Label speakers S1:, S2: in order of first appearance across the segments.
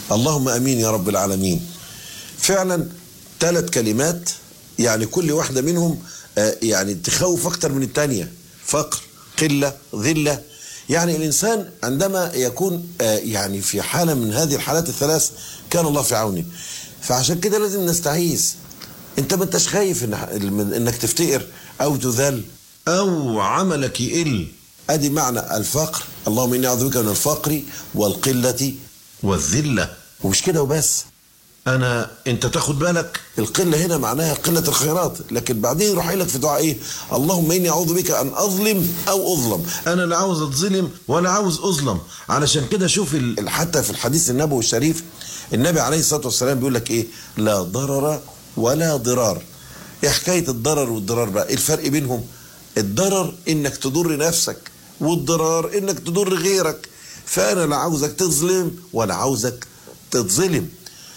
S1: اللهم امين يا رب العالمين فعلا ثلاث كلمات يعني كل واحده منهم آه، يعني تخوف اكتر من الثانيه فقر قله ذله يعني الانسان عندما يكون آه، يعني في حاله من هذه الحالات الثلاث كان الله في عونه فعشان كده لازم نستعيذ انت ما انتش خايف إن من انك تفتقر او تذل او عملك يقل ادي معنى الفقر اللهم اني اعوذ بك من الفقر والقله والذله ومش كده وبس انا انت تاخد بالك القله هنا معناها قله الخيرات لكن بعدين يروح لك في دعاء ايه اللهم اني اعوذ بك ان اظلم او اظلم انا لا عاوز اتظلم ولا عاوز اظلم علشان كده شوف ال- حتى في الحديث النبوي الشريف النبي عليه الصلاه والسلام بيقول لك ايه لا ضرر ولا ضرار ايه حكايه الضرر والضرار بقى ايه الفرق بينهم الضرر انك تضر نفسك والضرار انك تضر غيرك فانا لا عاوزك تظلم ولا عاوزك تتظلم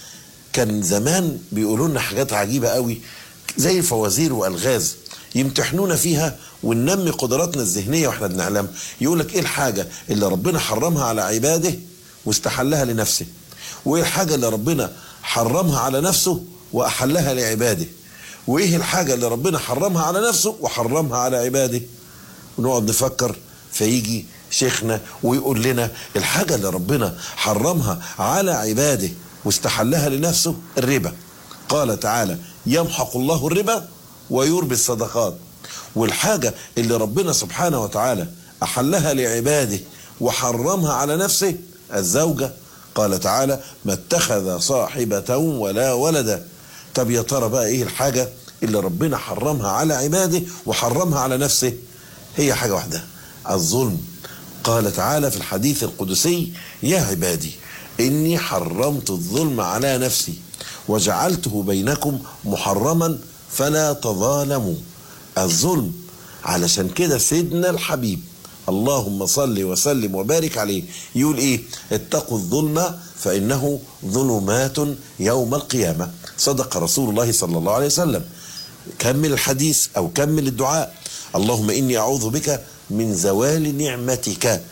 S1: كان زمان بيقولوا لنا حاجات عجيبه قوي زي فوازير والغاز يمتحنونا فيها وننمي قدراتنا الذهنيه واحنا بنعلم يقول لك ايه الحاجه اللي ربنا حرمها على عباده واستحلها لنفسه وايه الحاجه اللي ربنا حرمها على نفسه واحلها لعباده وايه الحاجه اللي ربنا حرمها على نفسه وحرمها على عباده ونقعد نفكر فيجي شيخنا ويقول لنا الحاجة اللي ربنا حرمها على عباده واستحلها لنفسه الربا قال تعالى يمحق الله الربا ويربي الصدقات والحاجة اللي ربنا سبحانه وتعالى أحلها لعباده وحرمها على نفسه الزوجة قال تعالى ما اتخذ صاحبة ولا ولدا طب يا ترى بقى ايه الحاجة اللي ربنا حرمها على عباده وحرمها على نفسه هي حاجة واحدة الظلم قال تعالى في الحديث القدسي يا عبادي إني حرمت الظلم على نفسي وجعلته بينكم محرما فلا تظالموا الظلم علشان كده سيدنا الحبيب اللهم صل وسلم وبارك عليه يقول ايه اتقوا الظلم فانه ظلمات يوم القيامه صدق رسول الله صلى الله عليه وسلم كمل الحديث او كمل الدعاء اللهم اني اعوذ بك من زوال نعمتك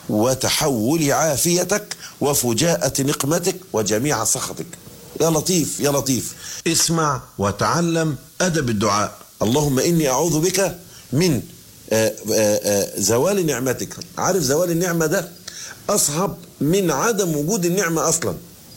S1: وتحول عافيتك وفجاءة نقمتك وجميع سخطك يا لطيف يا لطيف اسمع وتعلم أدب الدعاء اللهم إني أعوذ بك من آه، آه، آه، زوال نعمتك عارف زوال النعمة ده أصعب من عدم وجود النعمة أصلا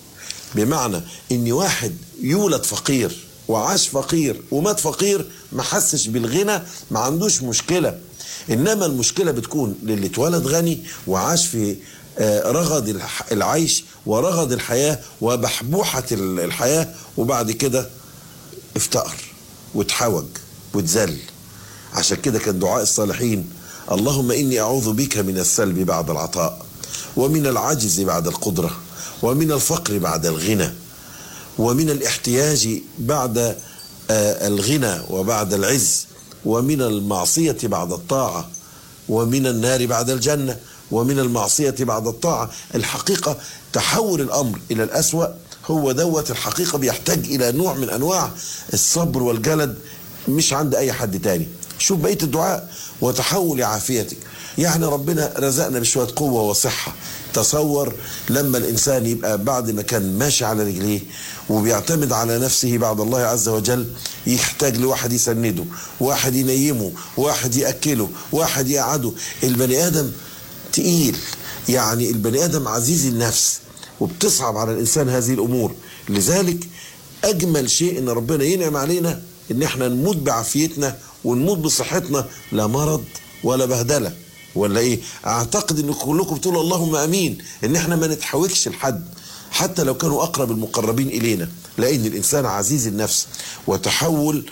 S1: بمعنى ان واحد يولد فقير وعاش فقير ومات فقير ما حسش بالغنى ما عندوش مشكله انما المشكله بتكون للي اتولد غني وعاش في آه، رغد الح- العيش ورغد الحياه وبحبوحه ال- الحياه وبعد كده افتقر واتحوج واتذل عشان كده كان دعاء الصالحين اللهم اني اعوذ بك من السلب بعد العطاء ومن العجز بعد القدره ومن الفقر بعد الغنى ومن الاحتياج بعد آه، الغنى وبعد العز ومن المعصيه بعد الطاعه ومن النار بعد الجنه ومن المعصيه بعد الطاعه الحقيقه تحول الامر الى الاسوا هو دوت الحقيقه بيحتاج الى نوع من انواع الصبر والجلد مش عند اي حد تاني شوف بقيه الدعاء وتحول عافيتك يعني ربنا رزقنا بشويه قوه وصحه تصور لما الانسان يبقى بعد ما كان ماشي على رجليه وبيعتمد على نفسه بعد الله عز وجل يحتاج لواحد يسنده واحد ينيمه واحد ياكله واحد يقعده البني ادم تقيل يعني البني ادم عزيز النفس وبتصعب على الانسان هذه الامور لذلك اجمل شيء ان ربنا ينعم علينا ان احنا نموت بعافيتنا ونموت بصحتنا لا مرض ولا بهدله ولا ايه اعتقد ان كلكم بتقولوا اللهم امين ان احنا ما نتحوكش لحد حتى لو كانوا اقرب المقربين الينا لان الانسان عزيز النفس وتحول